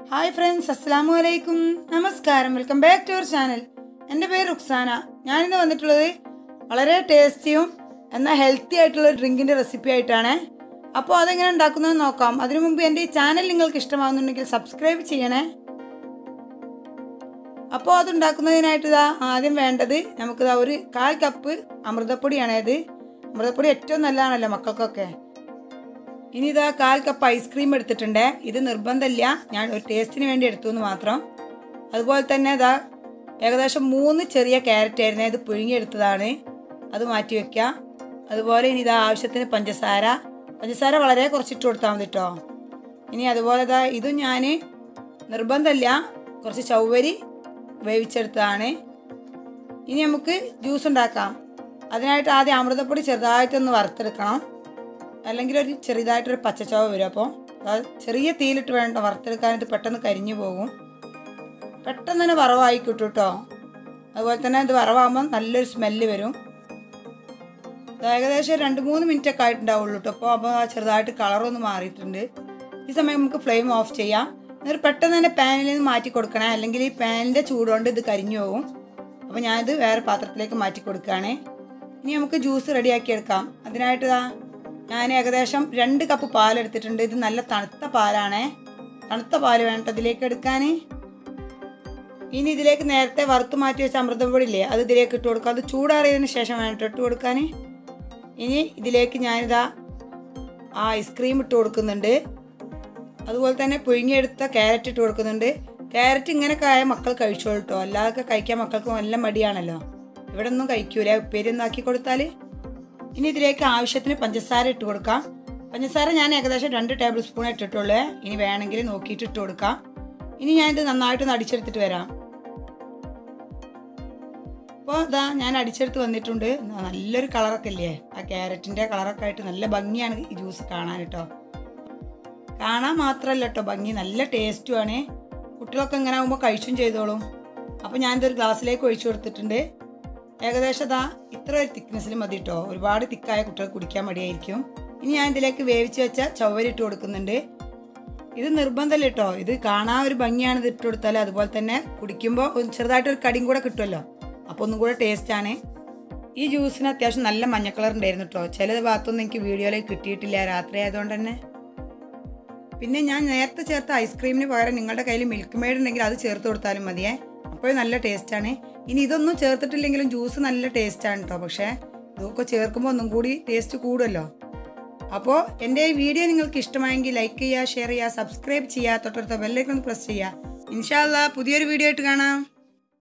hi friends അസ്സാം വലൈക്കും നമസ്കാരം welcome back to our channel എൻ്റെ പേര് റുക്സാന ഞാനിന്ന് വന്നിട്ടുള്ളത് വളരെ ടേസ്റ്റിയും എന്നാൽ ഹെൽത്തി ആയിട്ടുള്ള ഒരു ഡ്രിങ്കിൻ്റെ റെസിപ്പി ആയിട്ടാണ് അപ്പോൾ അതെങ്ങനെ ഉണ്ടാക്കുന്നത് നോക്കാം അതിനു മുമ്പ് എൻ്റെ ഈ ചാനൽ നിങ്ങൾക്ക് ഇഷ്ടമാകുന്നുണ്ടെങ്കിൽ സബ്സ്ക്രൈബ് ചെയ്യണേ അപ്പോൾ അത് ഉണ്ടാക്കുന്നതിനായിട്ട് ഇതാ ആദ്യം വേണ്ടത് നമുക്കിതാ ഒരു കാൽ കപ്പ് അമൃതപ്പൊടിയാണ് ഇത് അമൃതപ്പൊടി ഏറ്റവും നല്ലതാണല്ലോ മക്കൾക്കൊക്കെ ഇനി ഇതാ കാൽ കപ്പ് ഐസ്ക്രീം എടുത്തിട്ടുണ്ട് ഇത് നിർബന്ധമില്ല ഞാൻ ഒരു ടേസ്റ്റിന് വേണ്ടി എടുത്തു എന്ന് മാത്രം അതുപോലെ തന്നെ ഇതാ ഏകദേശം മൂന്ന് ചെറിയ ക്യാരറ്റ് ആയിരുന്നു ഇത് പുഴുങ്ങിയെടുത്തതാണ് അത് മാറ്റി വെക്കുക അതുപോലെ ഇനി ഇതാ ആവശ്യത്തിന് പഞ്ചസാര പഞ്ചസാര വളരെ കുറച്ചിട്ട് കൊടുത്താൽ മതി കേട്ടോ ഇനി അതുപോലെ ഇതാ ഇതും ഞാൻ നിർബന്ധമില്ല കുറച്ച് ചൗവരി വേവിച്ചെടുത്തതാണ് ഇനി നമുക്ക് ജ്യൂസ് ഉണ്ടാക്കാം അതിനായിട്ട് ആദ്യം അമൃതപ്പൊടി ചെറുതായിട്ടൊന്ന് വറുത്തെടുക്കണം അല്ലെങ്കിൽ ഒരു ചെറുതായിട്ടൊരു പച്ചച്ചവ വരും അപ്പോൾ അത് ചെറിയ തീയിലിട്ട് വേണ്ട വറുത്തെടുക്കാൻ ഇത് പെട്ടെന്ന് കരിഞ്ഞു പോകും പെട്ടെന്ന് തന്നെ വറവായി കിട്ടും കേട്ടോ അതുപോലെ തന്നെ ഇത് വറവാകുമ്പോൾ നല്ലൊരു സ്മെല്ല് വരും ഇത് ഏകദേശം രണ്ട് മൂന്ന് മിനിറ്റ് ഒക്കെ ആയിട്ടുണ്ടാവുള്ളൂ കേട്ടോ അപ്പോൾ അപ്പോൾ ചെറുതായിട്ട് കളറൊന്ന് മാറിയിട്ടുണ്ട് ഈ സമയം നമുക്ക് ഫ്ലെയിം ഓഫ് ചെയ്യാം എന്നിട്ട് പെട്ടെന്ന് തന്നെ പാനിൽ നിന്ന് മാറ്റി കൊടുക്കണേ അല്ലെങ്കിൽ ഈ പാനിൻ്റെ ചൂടുകൊണ്ട് ഇത് കരിഞ്ഞു പോകും അപ്പോൾ ഞാനിത് വേറെ പാത്രത്തിലേക്ക് മാറ്റി കൊടുക്കുകയാണ് ഇനി നമുക്ക് ജ്യൂസ് റെഡിയാക്കി എടുക്കാം അതിനായിട്ട് ഇതാ ഞാൻ ഏകദേശം രണ്ട് കപ്പ് പാൽ എടുത്തിട്ടുണ്ട് ഇത് നല്ല തണുത്ത പാലാണേ തണുത്ത പാൽ വേണ്ട ഇതിലേക്ക് എടുക്കാൻ ഇനി ഇതിലേക്ക് നേരത്തെ വറുത്ത് മാറ്റി വെച്ച അമൃതപ്പൊടി ഇല്ലേ അത് ഇതിലേക്ക് ഇട്ട് കൊടുക്കുക അത് ചൂടാറിയതിന് ശേഷം വേണ്ട ഇട്ട് കൊടുക്കാൻ ഇനി ഇതിലേക്ക് ഞാനിതാ ആ ഐസ്ക്രീം ഇട്ട് കൊടുക്കുന്നുണ്ട് അതുപോലെ തന്നെ പുഴുങ്ങിയെടുത്ത ക്യാരറ്റ് ഇട്ട് കൊടുക്കുന്നുണ്ട് ക്യാരറ്റ് ഇങ്ങനെയൊക്കെ ആയ മക്കൾ കഴിച്ചോളൂ കേട്ടോ അല്ലാതൊക്കെ കഴിക്കാൻ മക്കൾക്ക് നല്ല മടിയാണല്ലോ ഇവിടെ ഒന്നും കഴിക്കൂല ഉപ്പേരി ഒന്നും ആക്കി കൊടുത്താൽ ഇനി ഇതിലേക്ക് ആവശ്യത്തിന് പഞ്ചസാര ഇട്ട് കൊടുക്കാം പഞ്ചസാര ഞാൻ ഏകദേശം രണ്ട് ടേബിൾ സ്പൂൺ ഇട്ടിട്ടുള്ളൂ ഇനി വേണമെങ്കിൽ നോക്കിയിട്ട് ഇട്ട് കൊടുക്കാം ഇനി ഞാനിത് നന്നായിട്ടൊന്ന് അടിച്ചെടുത്തിട്ട് വരാം അപ്പോൾ ഇതാ ഞാൻ അടിച്ചെടുത്ത് വന്നിട്ടുണ്ട് നല്ലൊരു കളറൊക്കെ ഇല്ലേ ആ ക്യാരറ്റിൻ്റെ കളറൊക്കെ ആയിട്ട് നല്ല ഭംഗിയാണ് ഈ ജ്യൂസ് കാണാൻ കേട്ടോ കാണാൻ മാത്രമല്ല കേട്ടോ ഭംഗി നല്ല ടേസ്റ്റുമാണ് കുട്ടികളൊക്കെ ഇങ്ങനെ ആകുമ്പോൾ കഴിച്ചും ചെയ്തോളും അപ്പോൾ ഞാനിതൊരു ഗ്ലാസ്സിലേക്ക് ഒഴിച്ചു കൊടുത്തിട്ടുണ്ട് ഏകദേശം ഇതാ ഇത്ര ഒരു തിക്നെസ്സിൽ മതി കേട്ടോ ഒരുപാട് തിക്കായ കുട്ടികൾ കുടിക്കാൻ മടിയായിരിക്കും ഇനി ഞാൻ ഇതിലേക്ക് വേവിച്ച് വെച്ച ചവ്വരി ഇട്ട് കൊടുക്കുന്നുണ്ട് ഇത് നിർബന്ധമല്ല കേട്ടോ ഇത് കാണാൻ ഒരു ഭംഗിയാണ് ഇത് ഇട്ട് കൊടുത്താൽ അതുപോലെ തന്നെ കുടിക്കുമ്പോൾ ഒരു ചെറുതായിട്ടൊരു കടിയും കൂടെ കിട്ടുമല്ലോ അപ്പോൾ ഒന്നും കൂടെ ടേസ്റ്റാണ് ഈ ജ്യൂസിന് അത്യാവശ്യം നല്ല മഞ്ഞ കളർ ഉണ്ടായിരുന്നു കേട്ടോ ചില ഭാഗത്തൊന്നും എനിക്ക് വീഡിയോയിലേക്ക് കിട്ടിയിട്ടില്ല രാത്രി ആയതുകൊണ്ട് തന്നെ പിന്നെ ഞാൻ നേരത്തെ ചേർത്ത ഐസ്ക്രീമിന് പകരം നിങ്ങളുടെ കയ്യിൽ മിൽക്ക് മെയ്ഡ് ഉണ്ടെങ്കിൽ അത് ചേർത്ത് കൊടുത്താലും മതിയേ അപ്പോഴും നല്ല ടേസ്റ്റാണ് ഇനി ഇതൊന്നും ചേർത്തിട്ടില്ലെങ്കിലും ജ്യൂസ് നല്ല ടേസ്റ്റാണ് കേട്ടോ പക്ഷേ ഇതൊക്കെ ചേർക്കുമ്പോൾ ഒന്നും കൂടി ടേസ്റ്റ് കൂടുമല്ലോ അപ്പോൾ എൻ്റെ ഈ വീഡിയോ നിങ്ങൾക്ക് ഇഷ്ടമായെങ്കിൽ ലൈക്ക് ചെയ്യുക ഷെയർ ചെയ്യുക സബ്സ്ക്രൈബ് ചെയ്യുക തൊട്ടടുത്ത ബെല്ലൈക്കൺ പ്രസ് ചെയ്യുക ഇൻഷാല്ല പുതിയൊരു വീഡിയോ ആയിട്ട് കാണാം